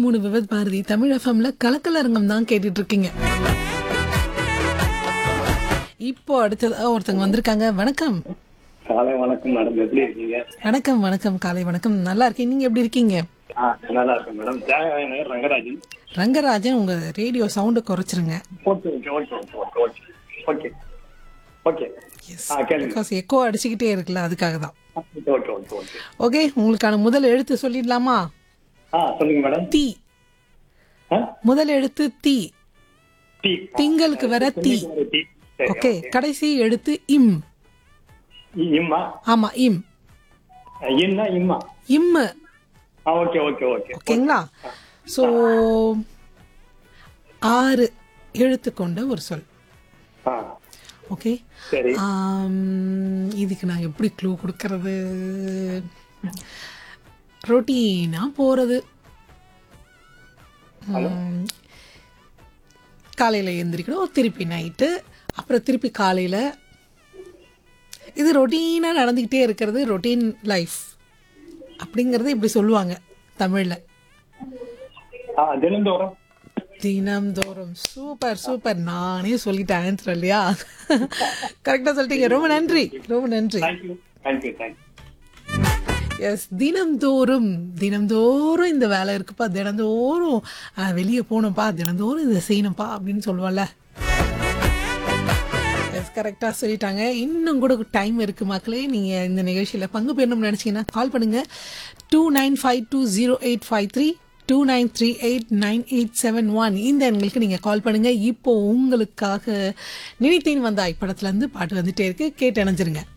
மூணு விவத் பாரதி தமிழ் எஃப்எம்ல கலக்கலரங்கம் தான் கேட்டுட்டு இருக்கீங்க இப்போ அடுத்ததா ஒருத்தங்க வந்திருக்காங்க வணக்கம் காலை வணக்கம் மேடம் எப்படி இருக்கீங்க வணக்கம் வணக்கம் காலை வணக்கம் நல்லா இருக்கேன் நீங்க எப்படி இருக்கீங்க ஆ நல்லா இருக்கேன் மேடம் தியாகராய நகர் ரங்கராஜன் ரங்கராஜன் உங்க ரேடியோ சவுண்டை குறைச்சிருங்க okay okay okay okay okay okay okay yes ஆ கேளுங்க பிகாஸ் எக்கோ அடிச்சுக்கிட்டே இருக்குல்ல அதுக்காக தான் okay okay okay okay okay உங்களுக்கான முதல் எழுத்து சொல்லிடலாமா ஆ சொல்லுங்க மேடம் தீ ஆ முதல் எழுத்து தீ டீ திங்களுக்கு வர தீ டீ சரி ஓகே கடைசி எழுத்து இம் இ- இம்மா ஆமா இம் இன்னா இம்மா இம்மு ஆ ஓகே ஓகே ஓகே ஓகேங்களா ஸோ ஆறு எழுத்து கொண்ட ஒரு சொல் ஆ ஓகே சரி ஆம், இதுக்கு நான் எப்படி க்ளூ கொடுக்கறது ரொட்டீனா போகிறது காலையில் எந்திரிக்கணும் திருப்பி நைட்டு அப்புறம் திருப்பி காலையில் இது ரொட்டீனாக நடந்துக்கிட்டே இருக்கிறது ரொட்டீன் லைஃப் அப்படிங்கிறது இப்படி சொல்லுவாங்க தமிழில் ஆ தினந்தோறும் தினம்தோறும் சூப்பர் சூப்பர் நானே சொல்லிட்டேன் ஆன்சர் இல்லையா கரெக்டாக சொல்லிட்டீங்க ரொம்ப நன்றி ரொம்ப நன்றி தேங்க்யூ தேங்க்யூ தேங்க்யூ எஸ் தினம்தோறும் தினம்தோறும் இந்த வேலை இருக்குப்பா தினந்தோறும் வெளியே போகணும்ப்பா தினந்தோறும் இதை செய்யணும்ப்பா அப்படின்னு சொல்லுவோம்ல எஸ் கரெக்டாக சொல்லிட்டாங்க இன்னும் கூட டைம் இருக்குது மக்களே நீங்கள் இந்த நிகழ்ச்சியில் பங்கு பெறணும்னு நினச்சிங்கன்னா கால் பண்ணுங்கள் two nine five two zero eight five three two nine three eight nine eight seven one இந்த எண்களுக்கு நீங்கள் கால் பண்ணுங்கள் இப்போ உங்களுக்காக நினைத்தேன் வந்தாய் படத்துலேருந்து பாட்டு வந்துட்டே இருக்கு கேட்டு அணைஞ்சிருங்க